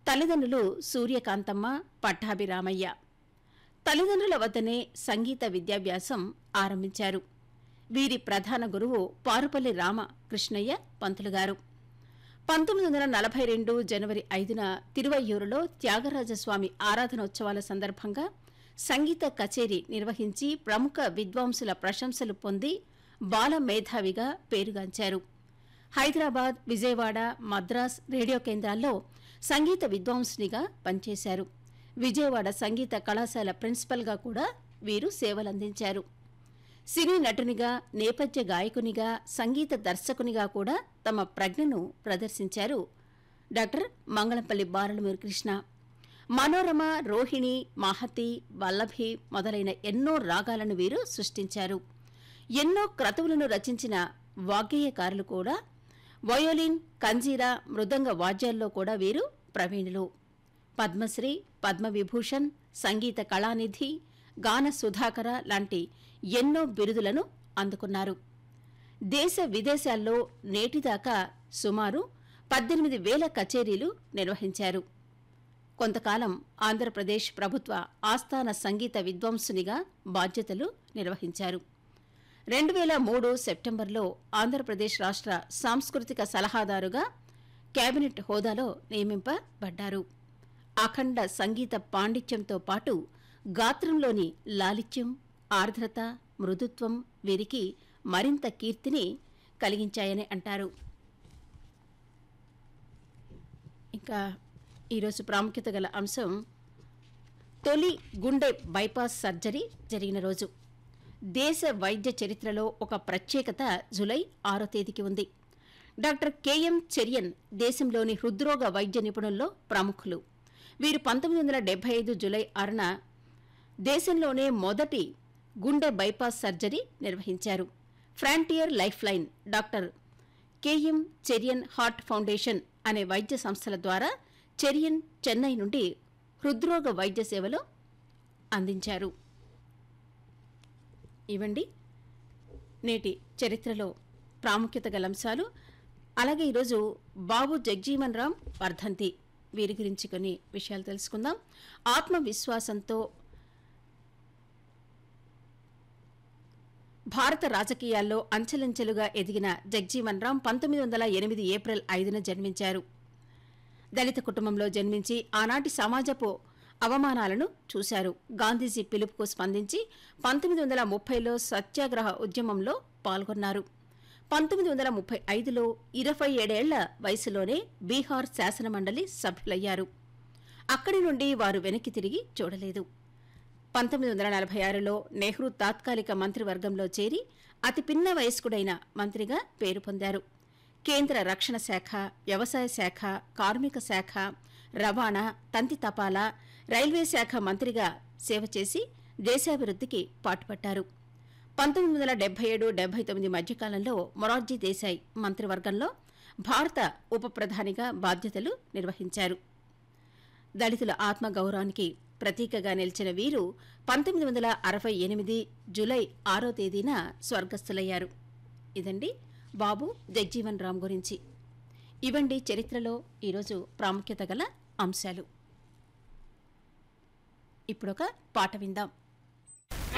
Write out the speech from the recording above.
తల్లిదండ్రులు సూర్యకాంతమ్మ పట్టాభిరామయ్య తల్లిదండ్రుల వద్దనే సంగీత విద్యాభ్యాసం ఆరంభించారు వీరి ప్రధాన గురువు పారుపల్లి రామ కృష్ణయ్య పంతులు గారు పంతొమ్మిది వందల నలభై రెండు జనవరి ఐదున తిరువయ్యూరులో త్యాగరాజస్వామి ఆరాధనోత్సవాల సందర్భంగా సంగీత కచేరీ నిర్వహించి ప్రముఖ విద్వాంసుల ప్రశంసలు పొంది బాల మేధావిగా పేరుగాంచారు హైదరాబాద్ విజయవాడ మద్రాస్ రేడియో కేంద్రాల్లో సంగీత విద్వాంసునిగా పనిచేశారు విజయవాడ సంగీత కళాశాల ప్రిన్సిపల్గా కూడా వీరు సేవలందించారు సినీ నటునిగా నేపథ్య గాయకునిగా సంగీత దర్శకునిగా కూడా తమ ప్రజ్ఞను ప్రదర్శించారు డాక్టర్ మంగళంపల్లి బాలలమూరి కృష్ణ మనోరమ రోహిణి మహతి వల్లభి మొదలైన ఎన్నో రాగాలను వీరు సృష్టించారు ఎన్నో క్రతువులను రచించిన వాగ్గేయకారులు కూడా వయోలిన్ కంజీరా మృదంగ వాద్యాల్లో కూడా వీరు ప్రవీణులు పద్మశ్రీ పద్మవిభూషణ్ సంగీత కళానిధి గాన సుధాకర లాంటి ఎన్నో బిరుదులను అందుకున్నారు దేశ విదేశాల్లో నేటిదాకా సుమారు పద్దెనిమిది వేల కచేరీలు నిర్వహించారు కొంతకాలం ఆంధ్రప్రదేశ్ ప్రభుత్వ ఆస్థాన సంగీత విద్వాంసునిగా బాధ్యతలు నిర్వహించారు రెండు వేల మూడు సెప్టెంబర్లో ఆంధ్రప్రదేశ్ రాష్ట్ర సాంస్కృతిక సలహాదారుగా కేబినెట్ హోదాలో నియమింపబడ్డారు అఖండ సంగీత పాండిత్యంతో పాటు గాత్రంలోని లాలిత్యం ఆర్ద్రత మృదుత్వం వీరికి మరింత కీర్తిని కలిగించాయని అంటారు ఇంకా ఈరోజు ప్రాముఖ్యత గల అంశం తొలి గుండె బైపాస్ సర్జరీ జరిగిన రోజు దేశ వైద్య చరిత్రలో ఒక ప్రత్యేకత జులై ఆరో తేదీకి ఉంది డాక్టర్ కెఎం చెరియన్ దేశంలోని హృద్రోగ వైద్య నిపుణుల్లో ప్రముఖులు వీరు పంతొమ్మిది వందల డెబ్బై ఐదు జులై ఆరున దేశంలోనే మొదటి గుండె బైపాస్ సర్జరీ నిర్వహించారు frontier lifeline doctor KM Cherian heart foundation అనే వైద్య సంస్థల ద్వారా చెరియన్ చెన్నై నుండి హృద్రోగ వైద్య సేవలు అందించారు ఇవండి నేటి చరిత్రలో ప్రాముఖ్యత గల అంశాలు అలాగే ఈరోజు బాబు జగ్జీవన్ రామ్ వర్ధంతి వీరి గురించి కొన్ని విషయాలు తెలుసుకుందాం ఆత్మవిశ్వాసంతో భారత రాజకీయాల్లో అంచెలంచెలుగా ఎదిగిన జగ్జీవన్ రామ్ పంతొమ్మిది వందల ఎనిమిది ఏప్రిల్ ఐదున జన్మించారు దళిత కుటుంబంలో జన్మించి ఆనాటి సమాజపు అవమానాలను చూశారు గాంధీజీ పిలుపుకు స్పందించి పంతొమ్మిది వందల ముప్పైలో సత్యాగ్రహ ఉద్యమంలో పాల్గొన్నారు పంతొమ్మిది వందల ముప్పై ఐదులో ఇరవై ఏడేళ్ల వయసులోనే బీహార్ శాసనమండలి సభ్యులయ్యారు అక్కడి నుండి వారు వెనక్కి తిరిగి చూడలేదు పంతొమ్మిది వందల నలభై ఆరులో నెహ్రూ తాత్కాలిక మంత్రివర్గంలో చేరి అతి పిన్న వయస్కుడైన మంత్రిగా పేరు పొందారు కేంద్ర రక్షణ శాఖ వ్యవసాయ శాఖ కార్మిక శాఖ రవాణా తంతి తపాలా రైల్వే శాఖ మంత్రిగా సేవ చేసి దేశాభివృద్ధికి పాటుపట్టారు పంతొమ్మిది వందల డెబ్బై ఏడు డెబ్బై తొమ్మిది మధ్యకాలంలో మొరార్జీ దేశాయ్ మంత్రివర్గంలో భారత ఉప ప్రధానిగా బాధ్యతలు నిర్వహించారు దళితుల ఆత్మగౌరవానికి ప్రతీకగా నిలిచిన వీరు పంతొమ్మిది వందల అరవై ఎనిమిది జులై ఆరో తేదీన స్వర్గస్థులయ్యారు ఇదండి బాబు జగ్జీవన్ రామ్ గురించి ఇవండి చరిత్రలో ఈరోజు ప్రాముఖ్యత గల అంశాలు ఇప్పుడొక పాట విందాం